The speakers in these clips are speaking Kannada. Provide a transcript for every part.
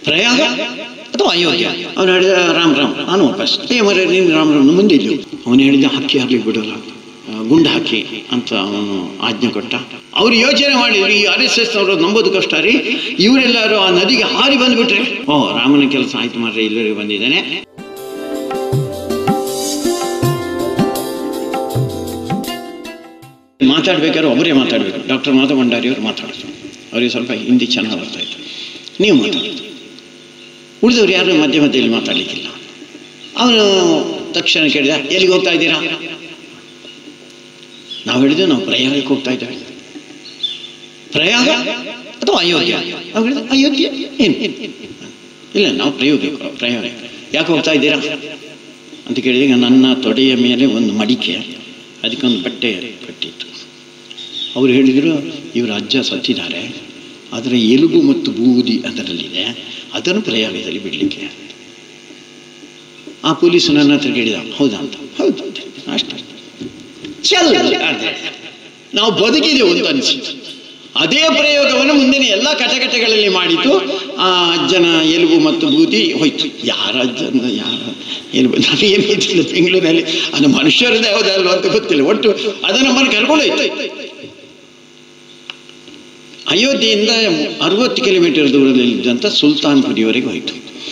ಪ್ರಯಾಗ ಅಥವಾ ಅಯೋಧ್ಯ ಅವನು ಹೇಳಿದ ರಾಮ್ ರಾಮ್ ನಾನು ವಾಪಸ್ ಏ ಮರ ನೀನು ರಾಮ್ ರಾಮ್ ಮುಂದೆ ಇದ್ದು ಅವನು ಹೇಳಿದ ಹಕ್ಕಿ ಹಾಕ್ಲಿಕ್ಕೆ ಬಿಡೋಲ್ಲ ಆ, ಗುಂಡು ಹಾಕಿ ಅಂತ ಅವನು ಆಜ್ಞೆ ಕೊಟ್ಟ ಅವ್ರು ಯೋಚನೆ ಮಾಡಿದ್ರು ಈ ಆರ್ ಎಸ್ ಎಸ್ ಅವರು ನಂಬೋದು ಕಷ್ಟ ರೀ ಇವರೆಲ್ಲರೂ ಆ ನದಿಗೆ ಹಾರಿ ಬಂದ್ಬಿಟ್ರೆ ಓ ರಾಮನ ಕೆಲಸ ಆಯ್ತು ಮಾರ್ರೆ ಇಲ್ಲವರೆಗೆ ಬಂದಿದ್ದಾನೆ ಮಾತಾಡ್ಬೇಕಾದ್ರೆ ಒಬ್ಬರೇ ಮಾತಾಡಬೇಕು ಡಾಕ್ಟರ್ ಮಾಧವ ಭಂಡಾರಿ ಅವರು ಮಾತಾಡೋದು ಅವರಿಗೆ ಸ್ವಲ್ಪ ಹಿಂದಿ ಚೆನ್ನಾಗಿ ಬರ್ತಾ ಇತ್ತು ನೀವು ಮಾತಾಡೋದು ಉಳಿದವ್ರು ಯಾರು ಮಧ್ಯ ಮಧ್ಯದಲ್ಲಿ ಮಾತಾಡಲಿಕ್ಕಿಲ್ಲ ಅವನು ತಕ್ಷಣ ಕೇಳಿದ ಎಲ್ಲಿಗೆ ಹೋಗ್ತಾ ಇದ್ದೀರಾ ನಾವು ಹೇಳಿದ್ವಿ ನಾವು ಪ್ರಯಾಗಕ್ಕೆ ಹೋಗ್ತಾ ಇದ್ದೇವೆ ಪ್ರಯಾಗ ಅಥವಾ ಅಯೋಧ್ಯ ನಾವು ಹೇಳಿದ ಅಯೋಧ್ಯ ಏನು ಇಲ್ಲ ನಾವು ಪ್ರಯೋಗಕ್ಕೆ ಪ್ರಯಾಗ ಯಾಕೆ ಹೋಗ್ತಾ ಇದ್ದೀರಾ ಅಂತ ಕೇಳಿದಾಗ ನನ್ನ ತೊಡೆಯ ಮೇಲೆ ಒಂದು ಮಡಿಕೆ ಅದಕ್ಕೊಂದು ಬಟ್ಟೆ ಕಟ್ಟಿತ್ತು ಅವರು ಹೇಳಿದರು ಇವರ ಅಜ್ಜ ಸತ್ತಿದ್ದಾರೆ ಅದರ ಎಲುಬು ಮತ್ತು ಬೂದಿ ಅದರಲ್ಲಿದೆ ಅದನ್ನು ಪ್ರಯಾಗದಲ್ಲಿ ಬಿಡಲಿಕ್ಕೆ ಆ ಪೊಲೀಸ್ ನನ್ನ ಹತ್ರ ಕೇಳಿದ ಹೌದಾ ಅಂತ ಹೌದು ಅಂತ. ಅಷ್ಟೇ ಚಲ್ ಅದೇ ನಾವು ಬದುಕಿದೆವು ಅಂತ ಅನಿಸಿತು ಅದೇ ಪ್ರಯೋಗವನ್ನು ಮುಂದಿನ ಎಲ್ಲ ಕಟಕಟೆಗಳಲ್ಲಿ ಮಾಡಿತು ಆ ಅಜ್ಜನ ಎಲುಬು ಮತ್ತು ಬೂದಿ ಹೋಯ್ತು ಯಾರ ಅಜ್ಜನ ಯಾರ ಎಲುಬು ನನಗೇನು ಗೊತ್ತಿಲ್ಲ ಬೆಂಗಳೂರಲ್ಲಿ ಅದು ಮನುಷ್ಯರದೇ ಯಾವುದಲ್ವ ಅಂತ ಗೊತ್ತಿಲ್ಲ ಒಟ್ಟು ಅದನ್ನು ನಮ್ಮನ್ನು ಕರ್ಕೊಂಡೋಯ್ತು ಅಯೋಧ್ಯೆಯಿಂದ ಅರವತ್ತು ಕಿಲೋಮೀಟರ್ ದೂರದಲ್ಲಿದ್ದಂಥ ಸುಲ್ತಾನ್ಪುರಿಯವರೆಗೆ ಹೋಯಿತು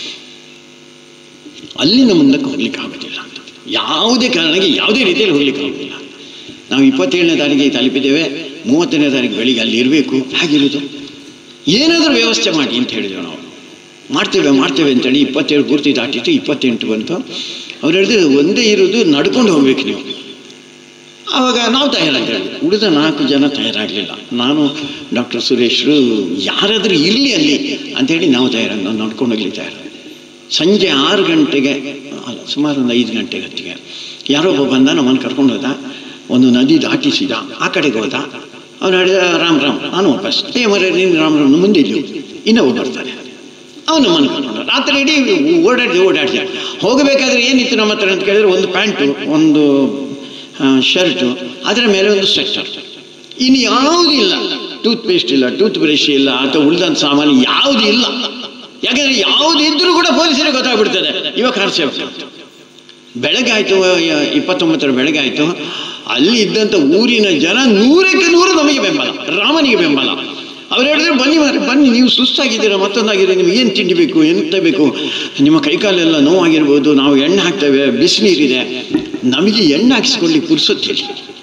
ಅಲ್ಲಿಂದ ಮುಂದಕ್ಕೆ ಹೋಗ್ಲಿಕ್ಕೆ ಆಗೋದಿಲ್ಲ ಅಂತ ಯಾವುದೇ ಕಾರಣಕ್ಕೆ ಯಾವುದೇ ರೀತಿಯಲ್ಲಿ ಹೋಗ್ಲಿಕ್ಕೆ ಆಗೋದಿಲ್ಲ ನಾವು ಇಪ್ಪತ್ತೇಳನೇ ತಾರೀಕಿಗೆ ತಲುಪಿದ್ದೇವೆ ಮೂವತ್ತನೇ ತಾರೀಕು ಬೆಳಿಗ್ಗೆ ಅಲ್ಲಿ ಇರಬೇಕು ಹೇಗಿರೋದು ಏನಾದರೂ ವ್ಯವಸ್ಥೆ ಮಾಡಿ ಅಂತ ಹೇಳಿದೆವು ನಾವು ಮಾಡ್ತೇವೆ ಮಾಡ್ತೇವೆ ಅಂತೇಳಿ ಇಪ್ಪತ್ತೇಳು ಪೂರ್ತಿ ದಾಟಿತ್ತು ಇಪ್ಪತ್ತೆಂಟು ಬಂತು ಅವ್ರು ಹೇಳಿದ್ರು ಒಂದೇ ಇರೋದು ನಡ್ಕೊಂಡು ಹೋಗ್ಬೇಕು ನೀವು ಆವಾಗ ನಾವು ತಯಾರಾಗಿ ಹೇಳಿದ್ವಿ ಉಳಿದ ನಾಲ್ಕು ಜನ ತಯಾರಾಗಲಿಲ್ಲ ನಾನು ಡಾಕ್ಟರ್ ಸುರೇಶ್ರು ಯಾರಾದರೂ ಇರಲಿ ಅಲ್ಲಿ ಅಂಥೇಳಿ ನಾವು ತಯಾರಾಗಿ ನಾವು ನಡ್ಕೊಂಡು ಹೋಗ್ಲಿ ತಯಾರಾಗಿ ಸಂಜೆ ಆರು ಗಂಟೆಗೆ ಅಲ್ಲ ಸುಮಾರು ಒಂದು ಐದು ಗಂಟೆಗೆ ಹೊತ್ತಿಗೆ ಯಾರೋ ಒಬ್ಬ ಬಂದ ನಮ್ಮನ್ನು ಕರ್ಕೊಂಡು ಹೋದ ಒಂದು ನದಿ ದಾಟಿಸಿದ ಆ ಕಡೆಗೆ ಹೋದ ಅವನು ಹೇಳಿದ ರಾಮ್ ರಾಮ್ ನಾನು ವಾಪಸ್ ಏ ಮರ ನೀನು ರಾಮ್ ರಾಮ್ ಮುಂದೆ ಇದ್ದು ಇನ್ನೊಬ್ಬ ಬರ್ತಾನೆ ಅವನು ನಮ್ಮನ್ನು ಕರ್ಕೊಂಡು ಹೋದ. ರಾತ್ರಿ ಇಡೀ ಓಡಾಡಿದೆ ಓಡಾಡಿದೆ ಹೋಗಬೇಕಾದ್ರೆ ಏನಿತ್ತು ನಮ್ಮ ಹತ್ರ ಅಂತ ಕೇಳಿದ್ರೆ ಒಂದು ಪ್ಯಾಂಟು ಒಂದು ಶರ್ಟು ಅದರ ಮೇಲೆ ಒಂದು ಸ್ವೆಟರ್ ಇನ್ನು ಯಾವುದೂ ಇಲ್ಲ ಟೂತ್ ಪೇಸ್ಟ್ ಇಲ್ಲ ಟೂತ್ ಬ್ರಷ್ ಇಲ್ಲ ಅಥವಾ ಉಳಿದಂಥ ಸಾಮಾನು ಯಾವುದೂ ಇಲ್ಲ ಯಾಕಂದ್ರೆ ಯಾವುದು ಇದ್ರೂ ಕೂಡ ಪೊಲೀಸರಿಗೆ ಗೊತ್ತಾಗ್ಬಿಡ್ತದೆ ಇವಾಗ ಕಾರ್ಸೇವಕ ಬೆಳಗ್ಗೆ ಆಯಿತು ಇಪ್ಪತ್ತೊಂಬತ್ತರ ಬೆಳಗ್ಗೆ ಆಯಿತು ಅಲ್ಲಿ ಇದ್ದಂಥ ಊರಿನ ಜನ ನೂರಕ್ಕೆ ನೂರು ನಮಗೆ ಬೆಂಬಲ ರಾಮನಿಗೆ ಬೆಂಬಲ ಅವ್ರು ಹೇಳಿದ್ರೆ ಬನ್ನಿ ಮಾರೆ ಬನ್ನಿ ನೀವು ಸುಸ್ತಾಗಿದ್ದೀರಾ ಮತ್ತೊಂದಾಗಿದ್ದೀರಾ ನಿಮ್ಗೆ ಏನು ತಿಂಡಿ ಬೇಕು ಎಂತ ಬೇಕು ನಿಮ್ಮ ಕೈಕಾಲೆಲ್ಲ ನೋವಾಗಿರ್ಬೋದು ನಾವು ಎಣ್ಣೆ ಹಾಕ್ತೇವೆ ಬಿಸಿನೀರಿದೆ ನಮಗೆ ಎಣ್ಣೆ ಹಾಕಿಸ್ಕೊಳ್ಳಿಕ್ಕೆ ಪುರ್ಸೊತ್ತಿಲ್ಲ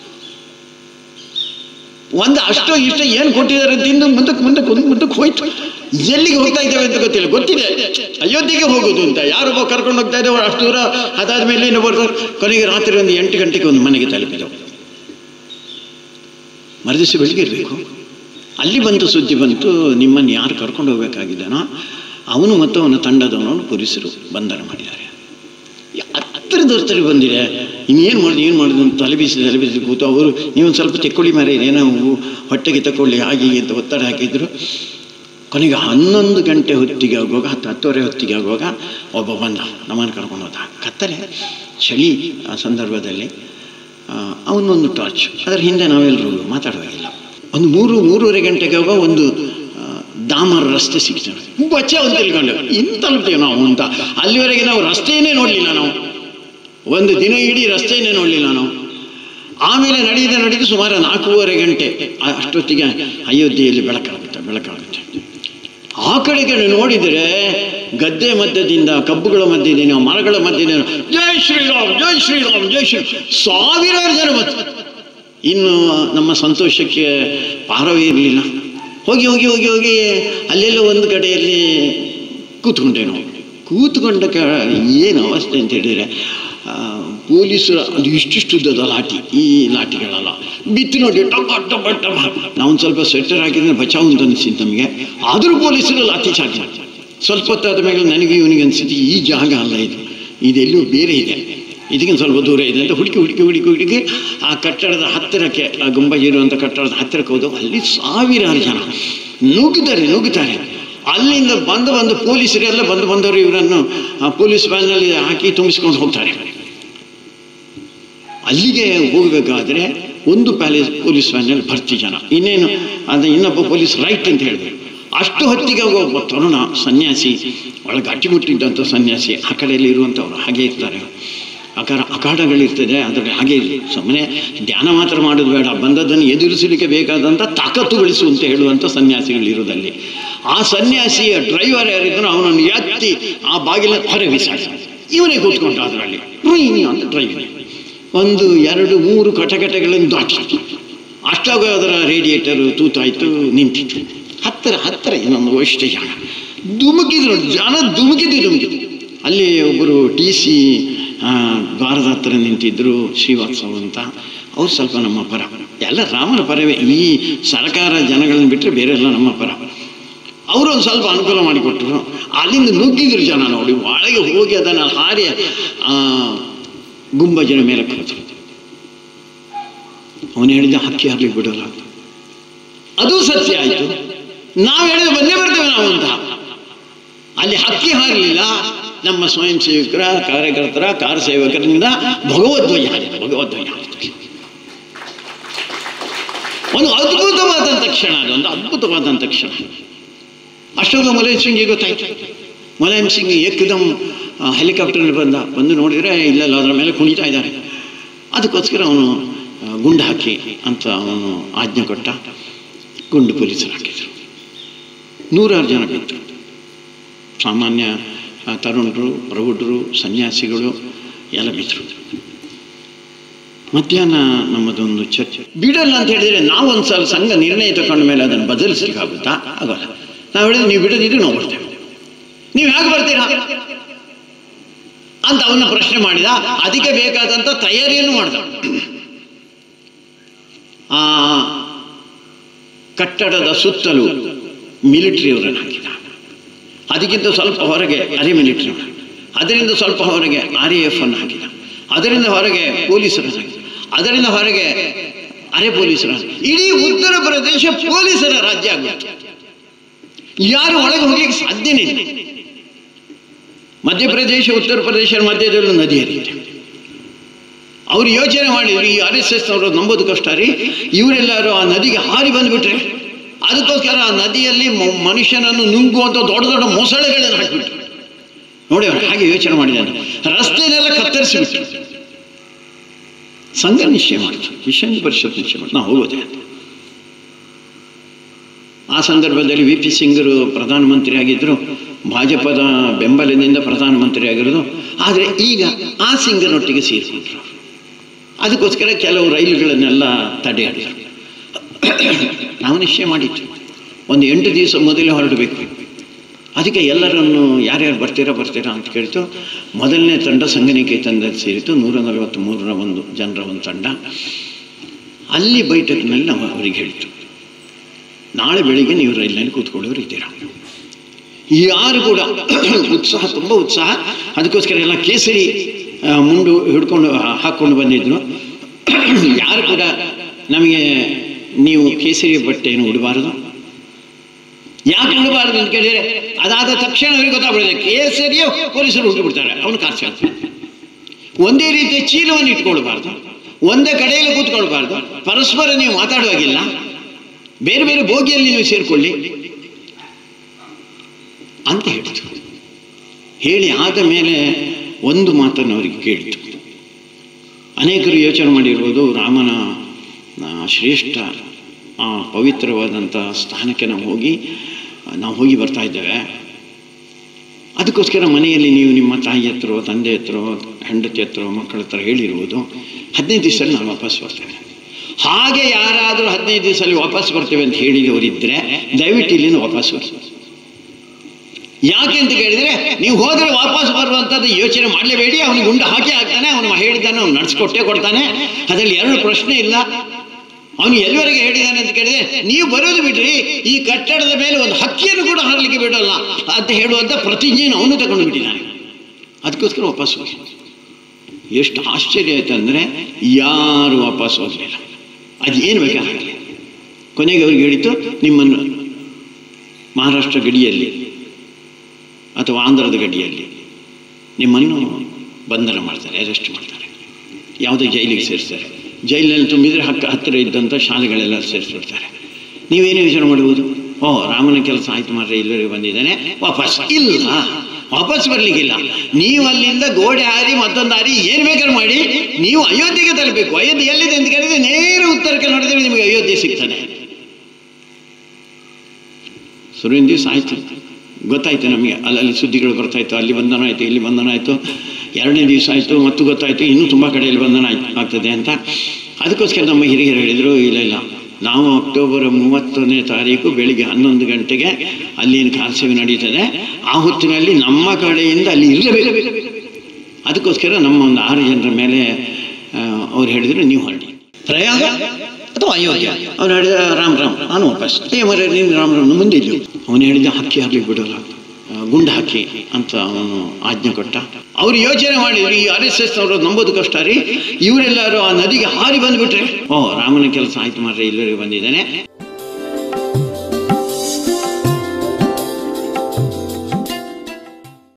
ಒಂದು ಅಷ್ಟೋ ಇಷ್ಟೋ ಏನು ಕೊಟ್ಟಿದ್ದಾರೆ ತಿಂದು ಮುಂದಕ್ಕೆ ಮುಂದಕ್ಕೆ ಒಂದು ಮುಂದಕ್ಕೆ ಹೋಯ್ತು ಎಲ್ಲಿಗೆ ಹೋಗ್ತಾ ಇದ್ದೇವೆ ಅಂತ ಗೊತ್ತಿಲ್ಲ ಗೊತ್ತಿದೆ ಅಯೋಧ್ಯೆಗೆ ಹೋಗೋದು ಅಂತ ಯಾರೊಬ್ಬ ಕರ್ಕೊಂಡು ಹೋಗ್ತಾ ಇದ್ದೇವೆ ಅಷ್ಟು ದೂರ ಅದಾದ ಮೇಲೆ ಇನ್ನು ಬರ್ತಾರೆ ಕೊನೆಗೆ ರಾತ್ರಿ ಒಂದು ಎಂಟು ಗಂಟೆಗೆ ಒಂದು ಮನೆಗೆ ತಲುಪಿದೆವು ಮರುದಿವಸ ಬೆಳಿಗ್ಗೆ ಇರಬೇಕು ಅಲ್ಲಿ ಬಂತು ಸುದ್ದಿ ಬಂತು ನಿಮ್ಮನ್ನು ಯಾರು ಕರ್ಕೊಂಡು ಹೋಗ್ಬೇಕಾಗಿದ್ದಾನೋ ಅವನು ಮತ್ತು ಅವನ ತಂಡದವನನ್ನು ಪೊಲೀಸರು ಬಂಧನ ಮಾಡಿದ್ದಾರೆ ಹತ್ತಿರದ ಹತ್ತಿರ ಬಂದಿದೆ ಇನ್ನೇನು ಮಾಡೋದು ಏನು ಮಾಡೋದು ಅಂತ ತಲೆ ಬೀಸಿ ತಲೆ ಬೀಸಿ ಕೂತು ಅವರು ನೀವೊಂದು ಸ್ವಲ್ಪ ತೆಕ್ಕೊಳ್ಳಿ ಮಾರೆ ಏನೋ ಹೊಟ್ಟೆಗೆ ತಗೊಳ್ಳಿ ಹಾಗೆ ಹೀಗೆ ಅಂತ ಒತ್ತಡ ಹಾಕಿದ್ರು ಕೊನೆಗೆ ಹನ್ನೊಂದು ಗಂಟೆ ಹೊತ್ತಿಗೆ ಆಗುವಾಗ ಹತ್ತು ಹತ್ತುವರೆ ಹೊತ್ತಿಗೆ ಆಗುವಾಗ ಒಬ್ಬ ಬಂದ ನಮ್ಮನ್ನು ಕರ್ಕೊಂಡು ಹೋದ ಕತ್ತಲೆ ಚಳಿ ಆ ಸಂದರ್ಭದಲ್ಲಿ ಆ, ಅವನೊಂದು ಟಾರ್ಚ್ ಅದರ ಹಿಂದೆ ನಾವೆಲ್ಲರೂ ಮಾತಾಡುವಾಗಿಲ್ಲ ಒಂದು ಮೂರು ಮೂರುವರೆ ಗಂಟೆಗೆ ಆಗುವ ಒಂದು ಆ, ಡಾಮರ್ ರಸ್ತೆ ಸಿಗ್ತದೆ ಬಚ್ಚೆ ಅಂತ ತಿಳ್ಕೊಂಡು ಇನ್ನು ತಲುಪ್ತೇವೆ ನಾವು ಅಂತ ಅಲ್ಲಿವರೆಗೆ ನಾವು ರಸ್ತೆಯನ್ನೇ ನೋಡಲಿಲ್ಲ ನಾವು ಒಂದು ದಿನ ಇಡೀ ರಸ್ತೆಯನ್ನೇ ನೋಡಲಿಲ್ಲ ನಾವು ಆಮೇಲೆ ನಡೆಯುತ್ತೆ ನಡೆದು ಸುಮಾರು ನಾಲ್ಕೂವರೆ ಗಂಟೆ ಆ- ಅಷ್ಟೊತ್ತಿಗೆ ಅಯೋಧ್ಯೆಯಲ್ಲಿ ಬೆಳಕಾಗುತ್ತೆ ಬೆಳಕಾಗುತ್ತೆ ಆ ಕಡೆ ಕಡೆ ನೋಡಿದರೆ ಗದ್ದೆ ಮಧ್ಯದಿಂದ ಕಬ್ಬುಗಳ ಮಧ್ಯದಿಂದ ಮರಗಳ ಮಧ್ಯದಿಂದ ಜೈ ಶ್ರೀರಾಮ್ ಜೈ ಶ್ರೀರಾಮ್ ಜೈ ಶ್ರೀ ಸಾವಿರಾರು ಜನ ಬಂತು ಇನ್ನು ನಮ್ಮ ಸಂತೋಷಕ್ಕೆ ಪಾರವೇ ಇರಲಿಲ್ಲ ಹೋಗಿ ಹೋಗಿ ಹೋಗಿ ಹೋಗಿ ಅಲ್ಲೆಲ್ಲ ಒಂದು ಕಡೆಯಲ್ಲಿ ಕೂತ್ಕೊಂಡೆ ನಾವು ಕೂತ್ಕೊಂಡ ಕ ಏನು ಅವಸ್ಥೆ ಅಂತ ಹೇಳಿದರೆ ಆ, ಪೊಲೀಸರು ಅದು ಇಷ್ಟಿಷ್ಟು ಉದ್ದದ ಲಾಠಿ ಈ ಲಾಠಿಗಳಲ್ಲ ಬಿತ್ತು ನೋಡಿ ಟಪ ಟಪ ಟಪ ನಾವು ಒಂದು ಸ್ವಲ್ಪ ಸ್ವೆಟರ್ ಹಾಕಿದ್ರೆ ಬಚಾವ್ ಅಂತ ಅನಿಸಿತ್ತು ನಮಗೆ ಆದರೂ ಪೊಲೀಸರು ಲಾಠಿ ಚಾರ್ಜ್ ಮಾಡ್ತಾರೆ ಸ್ವಲ್ಪ ಹೊತ್ತಾದ ಮೇಲೆ ನನಗೆ ಇವನಿಗೆ ಅನಿಸಿದ್ದು ಈ ಜಾಗ ಅಲ್ಲ ಇದು ಇದೆಲ್ಲೂ ಬೇರೆ ಇದೆ ಇದಕ್ಕಿಂತ ಸ್ವಲ್ಪ ದೂರ ಇದೆ ಅಂತ ಹುಡುಕಿ ಹುಡುಕಿ ಹುಡುಕಿ ಹುಡುಕಿ ಆ ಕಟ್ಟಡದ ಹತ್ತಿರಕ್ಕೆ ಆ ಗುಂಬಜ್ ಇರುವಂಥ ಕಟ್ಟಡದ ಹತ್ತಿರಕ್ಕೆ ಹೋದವು ಅಲ್ಲಿ ಸಾವಿರಾರು ಜನ ನುಗ್ಗುತ್ತಾರೆ ನುಗ್ಗುತ್ತಾರೆ ಅಲ್ಲಿಂದ ಬಂದು ಬಂದು ಪೊಲೀಸರೆಲ್ಲ ಬಂದು ಬಂದವರು ಇವರನ್ನು ಆ ಪೊಲೀಸ್ ವ್ಯಾನಲ್ಲಿ ಹಾಕಿ ತುಂಬಿಸ್ಕೊಂಡು ಹೋಗ್ತಾರೆ ಅಲ್ಲಿಗೆ ಹೋಗಬೇಕಾದ್ರೆ ಒಂದು ಪ್ಯಾಲೇಸ್ ಪೊಲೀಸ್ ವ್ಯಾನಲ್ಲಿ ಭರ್ತಿ ಜನ ಇನ್ನೇನು ಅದು ಇನ್ನೊಬ್ಬ ಪೊಲೀಸ್ ರೈಟ್ ಅಂತ ಹೇಳಿದ್ರು ಅಷ್ಟು ಹೊತ್ತಿಗೆ ಒಬ್ಬ ತರುಣ ಸನ್ಯಾಸಿ ಒಳಗೆ ಅಟ್ಟಿಮುಟ್ಟಿದ್ದಂಥ ಸನ್ಯಾಸಿ ಆ ಕಡೆಯಲ್ಲಿ ಇರುವಂಥವ್ರು ಹಾಗೆ ಇರ್ತಾರೆ ಅಕಾರ ಅಖಾಡಗಳಿರ್ತದೆ ಅದರಲ್ಲಿ ಹಾಗೆ ಇರಲಿ ಸುಮ್ಮನೆ ಧ್ಯಾನ ಮಾತ್ರ ಮಾಡೋದು ಬೇಡ ಬಂದದ್ದನ್ನು ಎದುರಿಸಲಿಕ್ಕೆ ಬೇಕಾದಂಥ ತಾಕತ್ತು ಗಳಿಸು ಅಂತ ಹೇಳುವಂಥ ಸನ್ಯಾಸಿಗಳಿರೋದಲ್ಲಿ ಆ ಸನ್ಯಾಸಿಯ ಡ್ರೈವರ್ ಯಾರಿದ್ರು ಅವನನ್ನು ಎತ್ತಿ ಆ ಬಾಗಿಲ ಹೊರ ಬಿಸಾಡಿ ಇವನೇ ಕೂತ್ಕೊಂಡ ಅದರಲ್ಲಿ ರುಯ್ ಅಂತ ಡ್ರೈವರ್ ಒಂದು ಎರಡು ಮೂರು ಕಟಕಟೆಗಳನ್ನು ದಾಟಿ ಅಷ್ಟಾಗ ಅದರ ರೇಡಿಯೇಟರು ತೂತಾಯ್ತು ನಿಂತಿತ್ತು ಹತ್ತಿರ ಹತ್ತಿರ ಇನ್ನೊಂದು ವೈಷ್ಠ ಜನ ಧುಮುಕಿದ್ರು ಜನ ಧುಮುಕಿದ್ದು ಧುಮುಕಿದ್ರು ಅಲ್ಲಿ ಒಬ್ಬರು ಡಿ ಸಿ ದ್ವಾರದ ಹತ್ತಿರ ನಿಂತಿದ್ದರು ಶ್ರೀವಾತ್ಸವ ಅಂತ ಅವ್ರು ಸ್ವಲ್ಪ ನಮ್ಮ ಪರ ಎಲ್ಲ ರಾಮನ ಪರವೇ ಈ ಸರ್ಕಾರ ಜನಗಳನ್ನ ಬಿಟ್ಟರೆ ಬೇರೆ ಎಲ್ಲ ನಮ್ಮ ಪರ ಅವರು ಒಂದು ಸ್ವಲ್ಪ ಅನುಕೂಲ ಮಾಡಿಕೊಟ್ರು ಅಲ್ಲಿಂದ ನುಗ್ಗಿದ್ರು ಜನ ನೋಡಿ ಒಳಗೆ ಹೋಗಿ ಅದನ್ನು ಹಾರಿ ಆ, ಗುಂಬಜನ ಮೇಲೆ ಹೋದ್ರು ಅವನು ಹೇಳಿದ ಹಕ್ಕಿ ಹಾರ್ಲಿಕ್ಕೆ ಬಿಡೋಲ್ಲ ಅದು ಸತ್ಯ ಆಯಿತು ನಾವು ಹೇಳಿದ ಬಂದೇ ಬರ್ತೇವೆ ನಾವು ಅಂತ ಅಲ್ಲಿ ಹಕ್ಕಿ ಹಾರಲಿಲ್ಲ ನಮ್ಮ ಸ್ವಯಂ ಸೇವಕರ ಕಾರ್ಯಕರ್ತರ ಕಾರ ಸೇವಕರಿಂದ ಭಗವದ್ವಯ ಆಯಿತು ಭಗವದ್ವಯ ಆಯಿತು ಒಂದು ಅದ್ಭುತವಾದಂಥ ಕ್ಷಣ ಅದೊಂದು ಅದ್ಭುತವಾದಂಥ ಕ್ಷಣ ಅಷ್ಟೊಂದು ಮುಲಾಯಂ ಸಿಂಗ್ಗೆ ಗೊತ್ತಾಯ್ತು ಮುಲಾಯಂ ಸಿಂಗ್ ಏಕದಮ್ ಹೆಲಿಕಾಪ್ಟರ್ನಲ್ಲಿ ಬಂದ ಬಂದು ನೋಡಿದರೆ ಇಲ್ಲೆಲ್ಲ ಅದರ ಮೇಲೆ ಕುಣಿತಾ ಇದ್ದಾರೆ ಅದಕ್ಕೋಸ್ಕರ ಅವನು ಆ, ಗುಂಡು ಹಾಕಿ ಅಂತ ಅವನು ಆಜ್ಞೆ ಕೊಟ್ಟ ಗುಂಡು ಪೊಲೀಸರು ಹಾಕಿದರು ನೂರಾರು ಜನ ಬಿದ್ದರು ಸಾಮಾನ್ಯ ಆ, ತರುಣರು ಪ್ರೌಢರು ಸನ್ಯಾಸಿಗಳು ಎಲ್ಲ ಬಿದ್ದರು ಮಧ್ಯಾಹ್ನ ನಮ್ಮದೊಂದು ಚರ್ಚೆ ಬಿಡಲ್ಲ ಅಂತ ಹೇಳಿದರೆ ನಾವೊಂದು ಸಲ ಸಂಘ ನಿರ್ಣಯ ತಗೊಂಡ ಮೇಲೆ ಅದನ್ನು ಬದಲಿಸ್ಲಿಕ್ಕಾಗುತ್ತಾ ಆಗೋಲ್ಲ ನಾವು ಹೇಳಿದ್ರೆ ನೀವು ಬಿಡದಿದ್ರೆ ನಾವು ಬರ್ತೇವೆ ನೀವು ಹೇಗೆ ಬರ್ತೀರಾ ಅಂತ ಅವನ್ನ ಪ್ರಶ್ನೆ ಮಾಡಿದ ಅದಕ್ಕೆ ಬೇಕಾದಂಥ ತಯಾರಿಯನ್ನು ಮಾಡಿದ ಆ ಕಟ್ಟಡದ ಸುತ್ತಲೂ ಮಿಲಿಟರಿಯವರನ್ನು ಹಾಕಿದ ಅದಕ್ಕಿಂತ ಸ್ವಲ್ಪ ಹೊರಗೆ ಅರೆ ಮಿಲಿಟರಿ ಅದರಿಂದ ಸ್ವಲ್ಪ ಹೊರಗೆ ಆರ್ ಎಫ್ ಅನ್ನು ಹಾಕಿದ ಅದರಿಂದ ಹೊರಗೆ ಪೊಲೀಸರನ್ನು ಹಾಕಿದ ಅದರಿಂದ ಹೊರಗೆ ಅರೆ ಪೊಲೀಸರ ಇಡೀ ಉತ್ತರ ಪ್ರದೇಶ ಪೊಲೀಸರ ರಾಜ್ಯ ಆಗುತ್ತೆ ಯಾರು ಒಳಗೆ ಹೋಗ್ಲಿಕ್ಕೆ ಸಾಧ್ಯನೇ ಇಲ್ಲ ಮಧ್ಯಪ್ರದೇಶ ಉತ್ತರ ಪ್ರದೇಶ ಮಧ್ಯದಲ್ಲೂ ನದಿ ಹರಿಯುತ್ತೆ ಅವ್ರು ಯೋಚನೆ ಮಾಡಿದ್ರು ಈ ಆರ್ ಎಸ್ ಎಸ್ ಅವರು ನಂಬೋದು ಕಷ್ಟ ರೀ ಇವರೆಲ್ಲರೂ ಆ ನದಿಗೆ ಹಾರಿ ಬಂದ್ಬಿಟ್ರೆ ಅದಕ್ಕೋಸ್ಕರ ಆ ನದಿಯಲ್ಲಿ ಮ- ಮನುಷ್ಯನನ್ನು ನುಂಗುವಂಥ ದೊಡ್ಡ ದೊಡ್ಡ ಮೊಸಳೆಗಳನ್ನು ಹಾಕಿಬಿಟ್ರು ನೋಡಿ ಅವ್ರು ಹಾಗೆ ಯೋಚನೆ ಮಾಡಿದ್ದಾನೆ ರಸ್ತೆನೆಲ್ಲ ಕತ್ತರಿಸಿಬಿಟ್ರು ಸಂಘ ನಿಶ್ಚಯ ಮಾಡಿತು ವಿಶ್ವ ಹಿಂದೂ ಪರಿಷತ್ ನಿಶ್ಚಯ ಮಾಡಿ ನಾವು ಹೋಗೋದೆ ಅಂತ ಆ ಸಂದರ್ಭದಲ್ಲಿ ವಿ ಪಿ ಸಿಂಗರು ಪ್ರಧಾನಮಂತ್ರಿ ಆಗಿದ್ದರು ಭಾಜಪದ ಬೆಂಬಲದಿಂದ ಪ್ರಧಾನಮಂತ್ರಿ ಆಗಿರೋದು ಆದರೆ ಈಗ ಆ ಸಿಂಗರೊಟ್ಟಿಗೆ ಸೇರಿಕೊಂಡ್ರು ಅದಕ್ಕೋಸ್ಕರ ಕೆಲವು ರೈಲುಗಳನ್ನೆಲ್ಲ ತಡೆಯಾಡಿದರು ನಾವು ನಿಶ್ಚಯ ಮಾಡಿತ್ತು ಒಂದು ಎಂಟು ದಿವಸ ಮೊದಲೇ ಹೊರಡಬೇಕು ಅದಕ್ಕೆ ಎಲ್ಲರನ್ನು ಯಾರ್ಯಾರು ಬರ್ತೀರಾ ಬರ್ತೀರಾ ಅಂತ ಕೇಳ್ತು ಮೊದಲನೇ ತಂಡ ಸಂಗನಿಕೇತನದಲ್ಲಿ ಸೇರಿತು ನೂರ ನಲವತ್ತ್ಮೂರರ ಒಂದು ಜನರ ಒಂದು ತಂಡ ಅಲ್ಲಿ ಬೈಠಕ್ನಲ್ಲಿ ನಾವು ಅವರಿಗೆ ಹೇಳಿತು ನಾಳೆ ಬೆಳಿಗ್ಗೆ ನೀವು ರೈಲಿನಲ್ಲಿ ಕೂತ್ಕೊಳ್ಳೋರು ಇದ್ದೀರಾ ಯಾರು ಕೂಡ ಉತ್ಸಾಹ ತುಂಬ ಉತ್ಸಾಹ ಅದಕ್ಕೋಸ್ಕರ ಎಲ್ಲ ಕೇಸರಿ ಆ, ಮುಂಡು ಹಿಡ್ಕೊಂಡು ಹಾ- ಹಾಕ್ಕೊಂಡು ಬಂದಿದ್ರು ಯಾರು ಕೂಡ ನಮಗೆ ನೀವು ಕೇಸರಿ ಬಟ್ಟೆಯನ್ನು ಉಡಬಾರದು ಯಾಕೆ ಉಡಬಾರದು ಅಂತ ಕೇಳಿದರೆ ಅದಾದ ತಕ್ಷಣ ಅವರಿಗೆ ಗೊತ್ತಾಗ್ಬಿಡಿದೆ ಕೇಸರಿಯು ಪೊಲೀಸರು ಹುಟ್ಟು ಬಿಡ್ತಾರೆ ಅವನು ಕಾರ್ಸಿ ಒಂದೇ ರೀತಿಯ ಚೀಲವನ್ನು ಇಟ್ಕೊಳ್ಬಾರ್ದು ಒಂದೇ ಕಡೆಯಲ್ಲಿ ಕೂತ್ಕೊಳ್ಬಾರ್ದು ಪರಸ್ಪರ ನೀವು ಮಾತಾಡುವಾಗಿಲ್ಲ ಬೇರೆ ಬೇರೆ ಬೋಗಿಯಲ್ಲಿ ನೀವು ಸೇರಿಕೊಳ್ಳಿ ಅಂತ ಹೇಳಿತು ಹೇಳಿ ಆದ ಮೇಲೆ ಒಂದು ಮಾತನ್ನು ಅವರಿಗೆ ಕೇಳಿತು ಅನೇಕರು ಯೋಚನೆ ಮಾಡಿರ್ಬೋದು ರಾಮನ ಆ, ಶ್ರೇಷ್ಠ ಆ, ಪವಿತ್ರವಾದಂಥ ಸ್ಥಾನಕ್ಕೆ ನಾವು ಹೋಗಿ ನಾವು ಹೋಗಿ ಬರ್ತಾ ಇದ್ದೇವೆ ಅದಕ್ಕೋಸ್ಕರ ಮನೆಯಲ್ಲಿ ನೀವು ನಿಮ್ಮ ತಾಯಿ ಹತ್ರ ತಂದೆ ಹತ್ರ ಹೆಂಡತಿ ಹತ್ರ ಮಕ್ಕಳ ಹತ್ರ ಹೇಳಿರುವುದು ಹದಿನೈದು ದಿವಸದಲ್ಲಿ ನಾನು ವಾಪಸ್ ಬರ್ತೇನೆ ಹಾಗೆ ಯಾರಾದರೂ ಹದಿನೈದು ದಿವಸದಲ್ಲಿ ವಾಪಸ್ ಬರ್ತೇವೆ ಅಂತ ಹೇಳಿದವರಿದ್ದರೆ ದಯವಿಟ್ಟು ಇಲ್ಲಿಂದ ವಾಪಸ್ ಬರ್ತಾರೆ ಯಾಕೆ ಅಂತ ಕೇಳಿದರೆ ನೀವು ಹೋದರೆ ವಾಪಸ್ ಬರುವಂಥದ್ದು ಯೋಚನೆ ಮಾಡಲೇಬೇಡಿ ಅವನಿಗೆ ಗುಂಡು ಹಾಕಿ ಹಾಕ್ತಾನೆ ಅವನು ಹೇಳಿದ್ದಾನೆ ಅವ್ನು ನಡೆಸ್ಕೊಟ್ಟೇ ಕೊಡ್ತಾನೆ ಅದರಲ್ಲಿ ಎರಡು ಪ್ರಶ್ನೆ ಇಲ್ಲ ಅವನು ಎಲ್ಲಿವರೆಗೆ ಹೇಳಿದ್ದಾನೆ ಅಂತ ಕೇಳಿದ್ರೆ ನೀವು ಬರೋದು ಬಿಡ್ರಿ ಈ ಕಟ್ಟಡದ ಮೇಲೆ ಒಂದು ಹಕ್ಕಿಯನ್ನು ಕೂಡ ಹಾರಲಿಕ್ಕೆ ಬಿಡೋಲ್ಲ ಅಂತ ಹೇಳುವಂಥ ಪ್ರತಿಜ್ಞೆಯನ್ನು ಅವನು ತಗೊಂಡು ಬಿಟ್ಟಿದ್ದಾನೆ ಅದಕ್ಕೋಸ್ಕರ ವಾಪಸ್ ಹೋಗಿ ಎಷ್ಟು ಆಶ್ಚರ್ಯ ಆಯ್ತು ಅಂದರೆ ಯಾರು ವಾಪಸ್ ಹೋಗಲಿಲ್ಲ ಅದು ಏನು ಬೇಕಾಗಲಿ ಕೊನೆಗೆ ಅವ್ರಿಗೆ ಹೇಳಿತು ನಿಮ್ಮನ್ನು ಮಹಾರಾಷ್ಟ್ರ ಗಡಿಯಲ್ಲಿ ಅಥವಾ ಆಂಧ್ರದ ಗಡಿಯಲ್ಲಿ ನಿಮ್ಮನ್ನು ಬಂಧನ ಮಾಡ್ತಾರೆ ಅರೆಸ್ಟ್ ಮಾಡ್ತಾರೆ ಯಾವುದೇ ಜೈಲಿಗೆ ಸೇರಿಸ್ತಾರೆ ಜೈಲಿನಲ್ಲಿ ತುಂಬಿದರೆ ಹಕ್ಕ ಹತ್ತಿರ ಇದ್ದಂಥ ಶಾಲೆಗಳೆಲ್ಲ ಸೇರಿಸ್ಬಿಡ್ತಾರೆ ನೀವೇನು ಯೋಚನೆ ಮಾಡುವುದು ಓ ರಾಮನ ಕೆಲಸ ಆಯ್ತು ಮಾರ್ರೆ ಇಲ್ಲಿವರೆಗೆ ಬಂದಿದ್ದಾನೆ ವಾಪಸ್ ಇಲ್ಲ ವಾಪಸ್ ಬರ್ಲಿಕ್ಕಿಲ್ಲ ನೀವು ಅಲ್ಲಿಂದ ಗೋಡೆ ಹಾರಿ ಮತ್ತೊಂದು ಹಾರಿ ಏನು ಬೇಕಾದ್ರೂ ಮಾಡಿ ನೀವು ಅಯೋಧ್ಯೆಗೆ ತಲುಪಬೇಕು ಅಯೋಧ್ಯೆ ಎಲ್ಲಿದೆ ಅಂತ ಕೇಳಿದ್ರೆ ನೇರ ಉತ್ತರಕ್ಕೆ ನೋಡಿದ್ರೆ ನಿಮಗೆ ಅಯೋಧ್ಯೆ ಸಿಗ್ತಾನೆ ಸುರಿನ ದಿವಸ ಆಯ್ತು ಗೊತ್ತಾಯ್ತು ನಮಗೆ ಅಲ್ಲಲ್ಲಿ ಸುದ್ದಿಗಳು ಬರ್ತಾಯಿತ್ತು ಅಲ್ಲಿ ಬಂಧನ ಆಯಿತು ಇಲ್ಲಿ ಬಂಧನ ಆಯಿತು ಎರಡನೇ ದಿವಸ ಆಯಿತು ಮತ್ತು ಗೊತ್ತಾಯಿತು ಇನ್ನೂ ತುಂಬ ಕಡೆಯಲ್ಲಿ ಬಂಧನ ಆಯ್ತು ಆಗ್ತದೆ ಅಂತ ಅದಕ್ಕೋಸ್ಕರ ನಮ್ಮ ಹಿರಿಯರು ಹೇಳಿದರು ಇಲ್ಲ ಇಲ್ಲ ನಾವು ಅಕ್ಟೋಬರ್ ಮೂವತ್ತನೇ ತಾರೀಕು ಬೆಳಿಗ್ಗೆ ಹನ್ನೊಂದು ಗಂಟೆಗೆ ಅಲ್ಲಿನ ಕಾರ್ಸೇವೆ ನಡೀತದೆ ಆ ಹೊತ್ತಿನಲ್ಲಿ ನಮ್ಮ ಕಡೆಯಿಂದ ಅಲ್ಲಿ ಇರಲೇಬೇಕು ಅದಕ್ಕೋಸ್ಕರ ನಮ್ಮ ಒಂದು ಆರು ಜನರ ಮೇಲೆ ಅವ್ರು ಹೇಳಿದರು ನೀವು ಹೊರಡಿ ಪ್ರಯಾಗ ಅಥವಾ ಅಯೋಗ್ಯ ಅವ್ನು ಹೇಳಿದ ರಾಮ್ ರಾಮ್ ನಾನು ವಾಪಸ್ ಏ ಮರ ನೀನು ರಾಮ್ ರಾಮ್ ಮುಂದೆ ಇದ್ದು ಅವನು ಹೇಳಿದ ಹಕ್ಕಿ ಹಾಕ್ಲಿಕ್ಕೆ ಬಿಡೋಲ್ಲ ಆ, ಗುಂಡು ಹಾಕಿ ಅಂತ ಅವನು ಆಜ್ಞೆ ಕೊಟ್ಟ ಅವ್ರು ಯೋಚನೆ ಮಾಡಿದ್ರು ಈ ಆರ್ ಎಸ್ ಎಸ್ ಅವರು ನಂಬೋದು ಕಷ್ಟ ರೀ ಇವರೆಲ್ಲರೂ ಆ ನದಿಗೆ ಹಾರಿ ಬಂದ್ಬಿಟ್ರೆ ಓ ರಾಮನ ಕೆಲಸ ಆಯ್ತು ಮಾರ್ರೆ ಇಲ್ಲಿವರೆಗೆ ಬಂದಿದ್ದಾನೆ